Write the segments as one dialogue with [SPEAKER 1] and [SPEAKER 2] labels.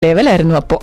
[SPEAKER 1] ലെവലായിരുന്നു അപ്പോൾ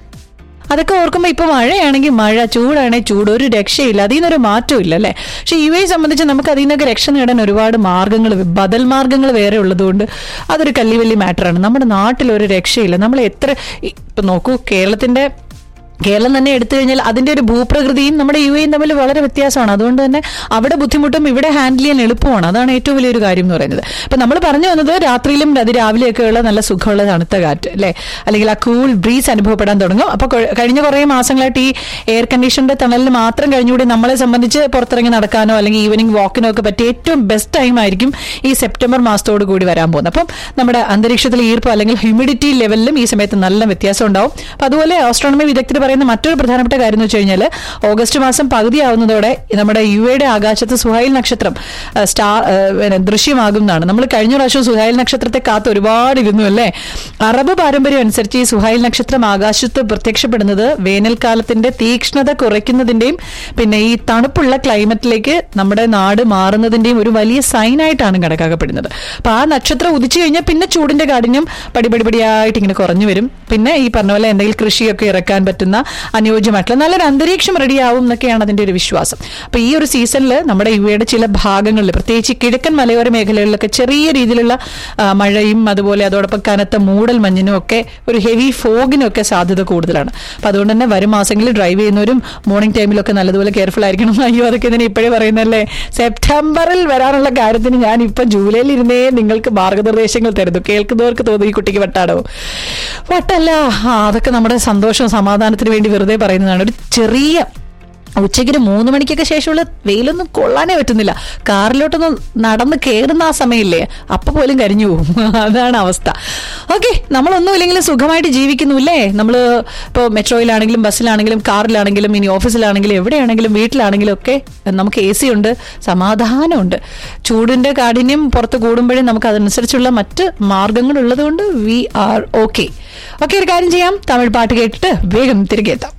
[SPEAKER 1] അതൊക്കെ ഓർക്കുമ്പോൾ ഇപ്പൊ മഴയാണെങ്കിൽ മഴ ചൂടാണെങ്കിൽ ചൂട് ഒരു രക്ഷയില്ല അതിൽ നിന്നൊരു മാറ്റവും ഇല്ല അല്ലേ പക്ഷെ ഇവയെ സംബന്ധിച്ച് നമുക്ക് അതിൽ നിന്നൊക്കെ രക്ഷ നേടാൻ ഒരുപാട് മാർഗ്ഗങ്ങൾ ബദൽ മാർഗ്ഗങ്ങൾ വേറെ ഉള്ളതുകൊണ്ട് അതൊരു കല്ലി വലിയ മാറ്ററാണ് നമ്മുടെ നാട്ടിൽ ഒരു രക്ഷയില്ല നമ്മൾ എത്ര ഇപ്പൊ നോക്കൂ കേരളത്തിന്റെ കേരളം തന്നെ എടുത്തു കഴിഞ്ഞാൽ അതിന്റെ ഒരു ഭൂപ്രകൃതിയും നമ്മുടെ യു എയും തമ്മിൽ വളരെ വ്യത്യാസമാണ് അതുകൊണ്ട് തന്നെ അവിടെ ബുദ്ധിമുട്ടും ഇവിടെ ഹാൻഡിൽ ചെയ്യാൻ എളുപ്പമാണ് അതാണ് ഏറ്റവും വലിയൊരു കാര്യം എന്ന് പറയുന്നത് ഇപ്പൊ നമ്മൾ പറഞ്ഞു വന്നത് രാത്രിയിലും അതിരാവിലെയൊക്കെയുള്ള നല്ല സുഖമുള്ള തണുത്ത കാറ്റ് അല്ലെ അല്ലെങ്കിൽ ആ കൂൾ ബ്രീസ് അനുഭവപ്പെടാൻ തുടങ്ങും അപ്പൊ കൊ- കഴിഞ്ഞ കുറേ മാസങ്ങളായിട്ട് ഈ എയർ കണ്ടീഷന്റെ തണലിൽ മാത്രം കഴിഞ്ഞുകൂടി നമ്മളെ സംബന്ധിച്ച് പുറത്തിറങ്ങി നടക്കാനോ അല്ലെങ്കിൽ ഈവനിങ് വാക്കിനോ ഒക്കെ പറ്റിയ ഏറ്റവും ബെസ്റ്റ് ടൈം ആയിരിക്കും ഈ സെപ്റ്റംബർ മാസത്തോട് കൂടി വരാൻ പോകുന്നത് അപ്പം നമ്മുടെ അന്തരീക്ഷത്തിൽ ഈർപ്പം അല്ലെങ്കിൽ ഹ്യൂമിഡിറ്റി ലെവലിലും ഈ സമയത്ത് നല്ല വ്യത്യാസം ഉണ്ടാവും അപ്പൊ അതുപോലെ ആസ്ട്രോണമി വിദഗ്ധർ പറയുന്ന മറ്റൊരു പ്രധാനപ്പെട്ട കാര്യം എന്ന് വെച്ച് കഴിഞ്ഞാൽ ഓഗസ്റ്റ് മാസം പകുതിയാവുന്നതോടെ നമ്മുടെ യു എയുടെ ആകാശത്ത് സുഹൈൽ നക്ഷത്രം ആ, സ്റ്റാർ ആ, പിന്നെ ദൃശ്യമാകുന്നതാണ് നമ്മൾ കഴിഞ്ഞ പ്രാവശ്യം സുഹൈൽ നക്ഷത്രത്തെ കാത്ത് ഒരുപാട് ഇരുന്നു അല്ലേ അറബ് പാരമ്പര്യം അനുസരിച്ച് ഈ സുഹൈൽ നക്ഷത്രം ആകാശത്ത് പ്രത്യക്ഷപ്പെടുന്നത് വേനൽക്കാലത്തിന്റെ തീക്ഷ്ണത കുറയ്ക്കുന്നതിന്റെയും പിന്നെ ഈ തണുപ്പുള്ള ക്ലൈമറ്റിലേക്ക് നമ്മുടെ നാട് മാറുന്നതിന്റെയും ഒരു വലിയ സൈനായിട്ടാണ് കണക്കാക്കപ്പെടുന്നത് അപ്പൊ ആ നക്ഷത്രം ഉദിച്ചു കഴിഞ്ഞാൽ പിന്നെ ചൂടിന്റെ കാഠിന്യം പടിപടിപടിയായിട്ട് ഇങ്ങനെ കുറഞ്ഞു വരും പിന്നെ ഈ പറഞ്ഞ പോലെ എന്തെങ്കിലും കൃഷിയൊക്കെ ഇറക്കാൻ പറ്റുന്ന അനുയോജ്യമായിട്ടുള്ള നല്ലൊരു അന്തരീക്ഷം റെഡിയാവും എന്നൊക്കെയാണ് അതിന്റെ ഒരു വിശ്വാസം അപ്പൊ ഈ ഒരു സീസണിൽ നമ്മുടെ യു എയുടെ ചില ഭാഗങ്ങളിൽ പ്രത്യേകിച്ച് കിഴക്കൻ മലയോര മേഖലകളിലൊക്കെ ചെറിയ രീതിയിലുള്ള ആ, മഴയും അതുപോലെ അതോടൊപ്പം കനത്ത മൂടൽ മഞ്ഞിനും ഒക്കെ ഒരു ഹെവി ഫോഗിനും ഒക്കെ സാധ്യത കൂടുതലാണ് അപ്പൊ അതുകൊണ്ട് തന്നെ വരും മാസങ്ങളിൽ ഡ്രൈവ് ചെയ്യുന്നവരും മോർണിംഗ് ടൈമിലൊക്കെ നല്ലതുപോലെ കെയർഫുൾ ആയിരിക്കണം അയ്യോ അതൊക്കെ ഇതിനെ ഇപ്പോഴേ പറയുന്നല്ലേ സെപ്റ്റംബറിൽ വരാനുള്ള കാര്യത്തിന് ഞാൻ ഇപ്പം ജൂലൈയിൽ ഇരുന്നേ നിങ്ങൾക്ക് മാർഗനിർദ്ദേശങ്ങൾ തരുന്നു കേൾക്കുന്നവർക്ക് തോന്നി ഈ കുട്ടിക്ക് വട്ടാടോ വട്ടല്ല ആ, അതൊക്കെ നമ്മുടെ സന്തോഷവും സമാധാനത്തിന് വേണ്ടി വെറുതെ പറയുന്നതാണ് ഒരു ചെറിയ ഉച്ചയ്ക്ക് ഒരു മൂന്ന് മണിക്കൊക്കെ ശേഷമുള്ള വെയിലൊന്നും കൊള്ളാനേ പറ്റുന്നില്ല കാറിലോട്ടൊന്നും നടന്ന് കയറുന്ന ആ സമയമില്ലേ അപ്പൊ പോലും കരിഞ്ഞു പോകും അതാണ് അവസ്ഥ ഓക്കെ നമ്മളൊന്നും ഇല്ലെങ്കിലും സുഖമായിട്ട് ജീവിക്കുന്നു അല്ലേ നമ്മൾ ഇപ്പോൾ മെട്രോയിലാണെങ്കിലും ബസ്സിലാണെങ്കിലും കാറിലാണെങ്കിലും ഇനി ഓഫീസിലാണെങ്കിലും എവിടെയാണെങ്കിലും വീട്ടിലാണെങ്കിലും ഒക്കെ നമുക്ക് എ സി ഉണ്ട് സമാധാനമുണ്ട് ചൂടിന്റെ കാഠിന്യം പുറത്ത് കൂടുമ്പോഴേ നമുക്ക് അതനുസരിച്ചുള്ള മറ്റ് മാർഗങ്ങൾ ഉള്ളതുകൊണ്ട് വി ആർ ഓക്കെ ഓക്കെ ഒരു കാര്യം ചെയ്യാം തമിഴ് പാട്ട് കേട്ടിട്ട് വേഗം തിരികെ എത്താം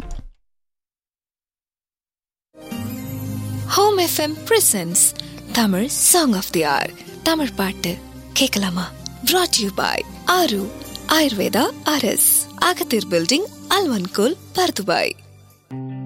[SPEAKER 2] home FM presents Tamil song of the hour Tamil பாட்டு கேட்கலாமா brought யூ பாய் ஆரு ஆயுர்வேதா அரஸ் அகத்தீர் பில்டிங் அல்வன்கோல் பர்துபாய்